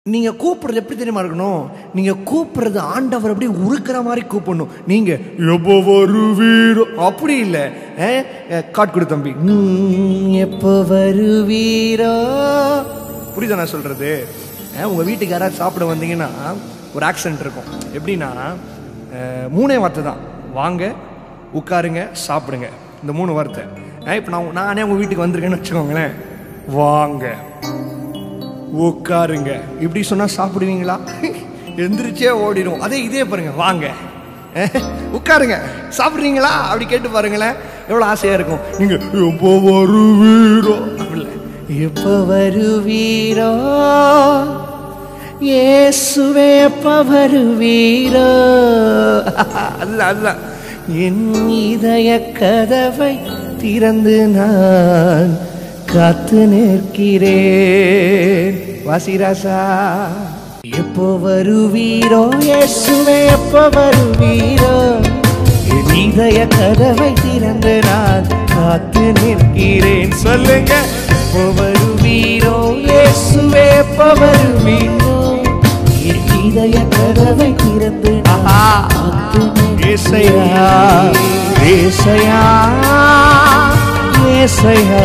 நீங்க கூப்பிடுறது எப்படி தெரியுமா இருக்கணும் நீங்க கூப்பிடுறது ஆண்டவர் அப்படியே உருக்குற மாதிரி கூப்பிடணும் நீங்க எப்போ வருவீரோ அப்படி இல்லை காட் கொடு தம்பி "ம், எப்போ வருவீரோ புரியுதா நான் சொல்றது அஹ், உங்க வீட்டுக்கு யாராவது சாப்பிட வந்தீங்கன்னா ஒரு ஆக்சென்ட் இருக்கும் எப்படின்னா அஹ், மூணே வார்த்தை தான் வாங்க உட்காருங்க சாப்பிடுங்க இந்த மூணு வார்த்தை இப்போ நான் நானே உங்க வீட்டுக்கு வந்திருக்கேன்னு வச்சுக்கோங்களேன் வாங்க உட்காருங்க இப்படி சொன்னா சாப்பிடுவீங்களா எந்திரிச்சே ஓடிடும் அதே இதே பாருங்க வாங்க உட்காருங்க சாப்பிட்றீங்களா அப்படி கேட்டு பாருங்களேன் எவ்வளோ ஆசையா இருக்கும் நீங்க எப்போ வருவீரோ அப்படி இல்லை எப்போ வருவீரோ இயேசுவே எப்போ வருவீரோ அதுதான் அதுதான் என் இதய கதவை திறந்து நான் காத்து நிற்கிறேன் வாசிராசா எப்போ வருவீரோ இயேசுவே எப்போ வருவீரோ என் இதய கதவை திறந்து நான் காத்து நிற்கிறேன் சொல்லுங்க எப்போ வருவீரோ இயேசுவே எப்போ வருவீரோ என் இதய கதவை திறந்து நான் காத்து ஏசையா ஏசையா ஏசையா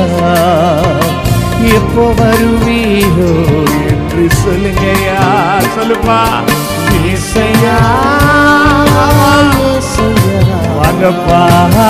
எப்போ வருவீரோ என்று சொல்லுங்கய்யா சொல்லுப்பா ஏசையா ஏசையா வாங்கப்பா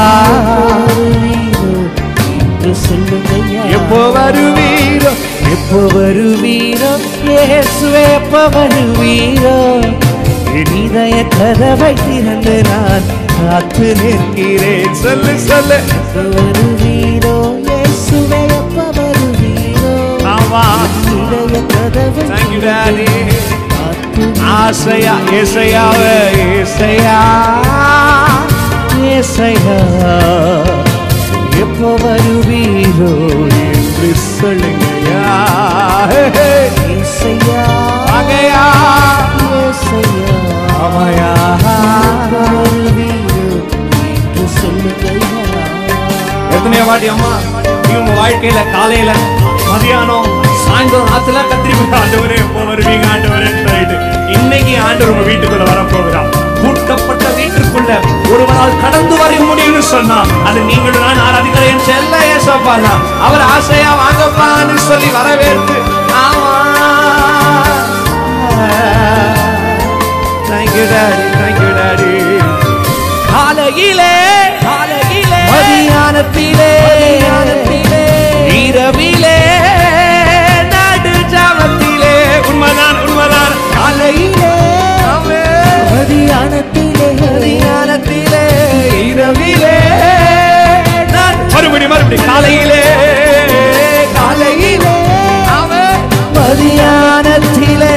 என்று சொல்லுங்கய்யா எப்போ வருவீரோ எப்போ வருவீரோ இயேசுவே எப்போ வருவீரோ என் இதய கதவை திறந்து நான் காத்து நிற்கிறேன் சொல்லு சொல்லு எப்போ வருவீரோ இயேசுவே எப்போ வருவீரோ ஆமா இதய கதவை Thank you, Daddy. காத்து ஆசையா ஏசையாவ ஏசையா ஏசையா எப்போ வருவீரோ என்று சொல்லுங்கய்யா ஏசையா வாங்கய்யா. ஏசையா ஆமாயா எப்போ வருவீரோ என்று சொல்லுங்கய்யா எத்தனையோ வாட்டி அம்மா நீ உங்க வாழ்க்கையில காலையில மதியானம் சாயந்தரம் ராத்துல கத்திரிப்பா ஆண்டவரே எப்போ வருவீங்க ஆண்டவரே சொல்லிட்டு இன்னைக்கு ஆண்டவர் உங்க வீட்டுக்குள்ள வரப்போகிறார் பூட்டப்பட்ட வீட்டுக்குள்ள ஒருவரால் கடந்து வர முடியும்னு சொன்னா அது நீங்களும் நான் ஆராதிக்கிற என் செல்ல ஏசப்பா தான் அவர் ஆசையா வாங்கப்பான்னு சொல்லி வரவேற்று ஆமா தேங்க்யூ டாடி தேங்க்யூ டாடி காலையிலே காலையிலே மதியானத்திலே மதியானத்திலே, இரவிலே நடு ஜாமத்திலே உண்மைதான் உண்மைதான் காலையிலே ஆமென். மதியானத்திலே மதியானத்திலே இரவிலே நான் மறுபடி மறுபடி காலையிலே காலையிலே ஆமென். மதியானத்திலே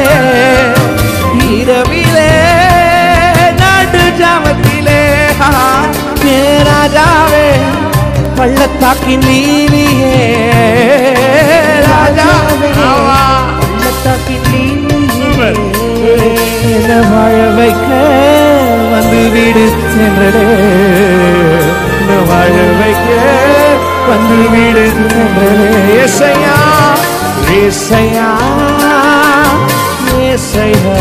இரவிலே நடு ஜாமத்திலே ராஜாவே பள்ளத்தாக்கின் நீலியே ராஜாவே ஆமா. பள்ளத்தாக்கின் நீலியே சூப்பர். என்ன வாழ வைக்க வந்து வீடு சென்றடே என்ன வாழ வைக்க வந்து வீடு சென்றடே ஏசையா ஏசையா ஏசையா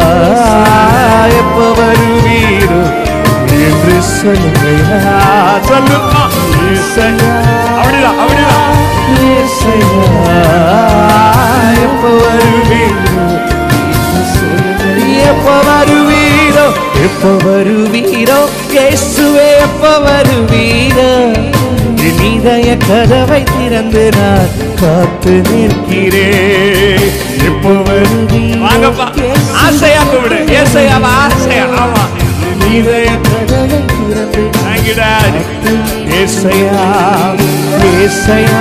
எப்போ வருவீரோ என்று சொல்லுங்கய்யா சொல்லுமா ஏசையா அப்படிதான் அப்படிதான் ஏசையா எப்போ வருவீரோ என்று சொல்லுங்கய்யா. எப்போ வருவீரோ எப்போ வருவீரோ இயேசுவே எப்போ வருவீரோ என் இதய கதவை திறந்து நான் காத்து நிற்கிறேன் எப்போ வருவீரோ வாங்கப்பா ஆசையா கூப்பிடு ஏசையாவா ஆசையா ஆமா என் இதய கதவை திறந்து தேங்க்யூ டாடி ஏசையா ஏசையா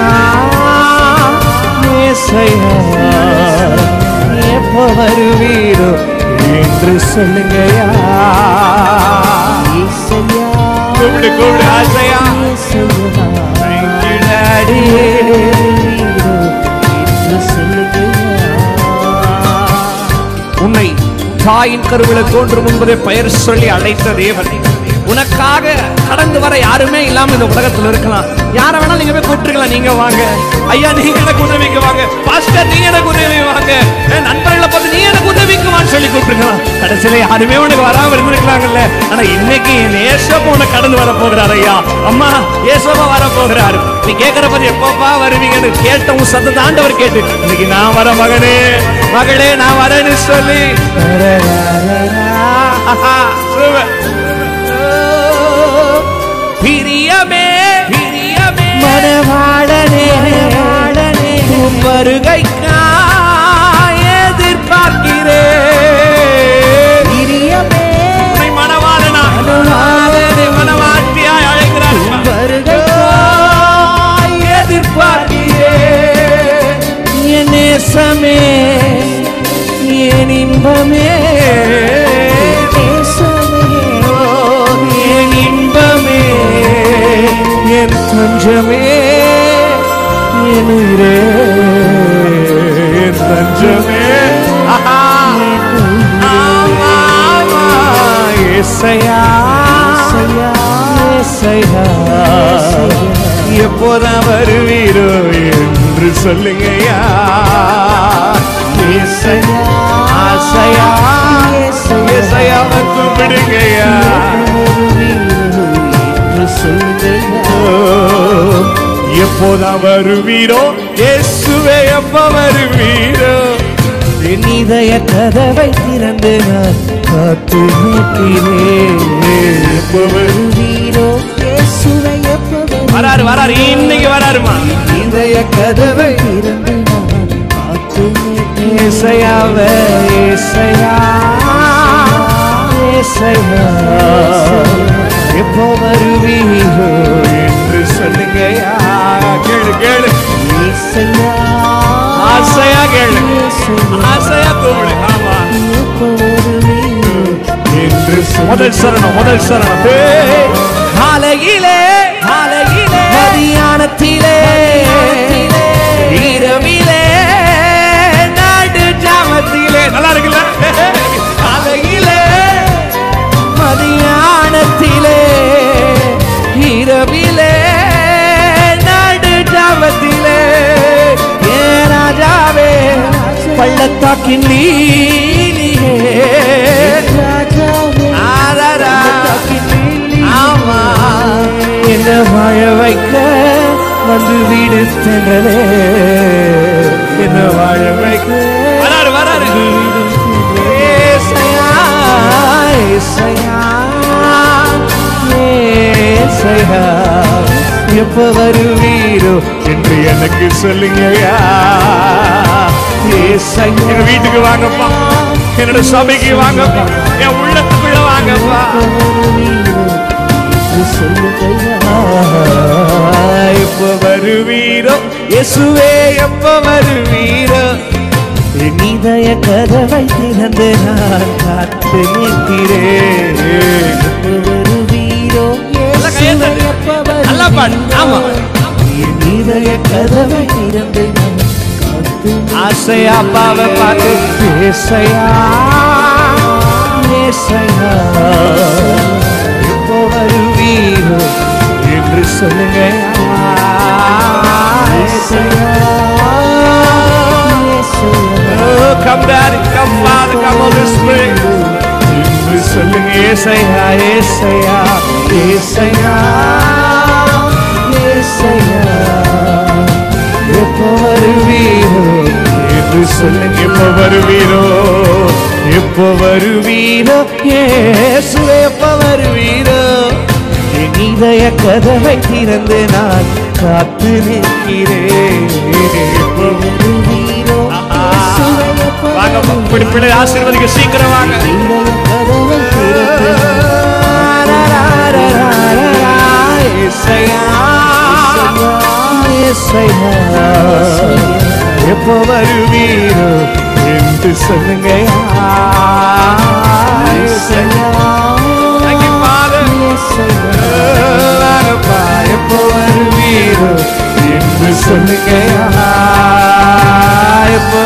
ஏசையா எப்போ வருவீரோ என்று சொல்லுங்கயா ஏசையா கூப்பிடு கூப்பிடு ஆசையா ஏசையா தேங்க்யூ டாடி என்று சொல்லுங்கயா உன்னை தாயின் கருவில தோன்றும் முன்பதே பெயர் சொல்லி அழைத்த தேவன் உனக்காக கடந்து வர யாருமே இல்லாம இந்த உலகத்துல இருக்கலாம் யார வேணாலும் நீங்க போய் கூப்பிட்டுருக்கலாம் நீங்க வாங்க ஐயா நீங்க எனக்கு உதவிக்கு வாங்க பாஸ்டர் நீங்க எனக்கு உதவி வாங்க என் நண்பர்களை பார்த்து நீ எனக்கு சொல்லி கூப்பிட்டுருக்கலாம் கடைசியில யாருமே உனக்கு வராம இருந்திருக்கலாங்கல்ல ஆனா இன்னைக்கு என் ஏசப்பா உனக்கு கடந்து வர போகிறார் ஐயா அம்மா ஏசப்பா வர போகிறாரு நீ கேட்கிற போது எப்பப்பா வருவீங்கன்னு கேட்ட உன் சத்தத்தை ஆண்டவர் கேட்டு இன்னைக்கு நான் வர மகனே மகளே நான் வரேன்னு சொல்லி super. பிரியமே பிரியமே மனவாளனே உம் வருகைக்காய் எதிர்பார்க்கிறேன் பிரியமே உன்னை மணவாளனா மணவாளனை மணவாட்டியாய் அழைக்கிறார் வருகைக்காய் எதிர்பார்க்கிறேன் என் நேசமே என் இன்பமே ஓ, என் இன்பமே என் தஞ்சமே என் உயிரே என் தஞ்சமே ஆஹா. ஆமா, ஆமா. ஏசையா ஏசையா எப்போதான் வருவீரோ என்று சொல்லுங்கய்யா ஏசையா ஆசையா ஏசையாவை கூப்பிடுங்கய்யா ஓ, எப்போதான் வருவீரோ இயேசுவே எப்ப வருவீரோ என் இதய கதவை திறந்து நான் காத்து நிற்கிறேன் எப்ப வரு- வீரோ இயேசுவை எப்ப வராரு வராரு இன்னைக்கு வராருமா இதய கதவை திறந்து நான் காத்து நிற்கிறேன் ஏசையாவே ஏசையா ஏசையா எப்போ வருவீரோ என்று சொல்லுங்கய்யா கேளு கேளு இசையா ஆசையா கேளு இயேசுவே ஆசையா கூப்பிடு ஆமா எப்ப வருவீரோ என்று முதல் சரணம் முதல் சரணம் ஏய், காலையிலே காலையிலே மதியானத்திலே இரவிலே நாடு ஜாமத்திலே நல்லா இருக்குல்ல காலையிலே மதியானத்திலே இரவிலே நாடு ஜாமத்திலே ஏ ராஜாவே பள்ளத்தாக்கின் நீலியே ராஜாவே ஆராரா. ஆமா என்ன வாழ வைக்க வந்து வீடு தென்றலே என்ன வாழ வைக்க வராரு வராரு ஏசையா ஏசையா ஏசையா எப்ப வருவீரோ என்று எனக்கு சொல்லுங்கய்யா ஏசையா எங்க வீட்டுக்கு வாங்கப்பா என்னோட சபைக்கு வாங்கப்பா என் உள்ளத்துக்குள்ள வாங்கப்பா எப்ப வருவீரோ இயேசுவே எப்ப வருவீரோ என் இதய கதவை திறந்து நான் காத்து நிற்கிறேன் எப்ப வருவீரோ நல்லா கையை இயேசுவை தட்டு. எப்ப நல்லா பாடு. ஆமா. என் இதய கதவை திறந்து நான் காத்து ஆசையா அப்பாவை பார்த்து ஏசையா ஏசையா எப்போ வருவீரோ என்று சொல்லுங்க Oh, come daddy, come father, come Holy Spirit. என்று சொல்லுங்க ஏசையா ஏசையா ஏசையா ஏசையா எப்போ வருவீரோ என்று சொல்லுங்க எப்போ வருவீரோ எப்போ வருவீரோ இயேசுவே எப்போ வருவீரோ என் இதய கதவை திறந்து நான் காத்து நிற்கிறேன் எப்போ வருவீரோ இயேசுவை எப்ப வாங்க இப்படி இப்படி ஆசீர்வதிக்க சீக்கிரம் வாங்க இதய கதவை திறந்து ஏசையா ஏசையா எப்போ வருவீரோ என்று சொல்லுங்க Thank you, Father. வாங்கப்பா, எப்போ வருவீரோ என்று சொல்லுங்க எப்போ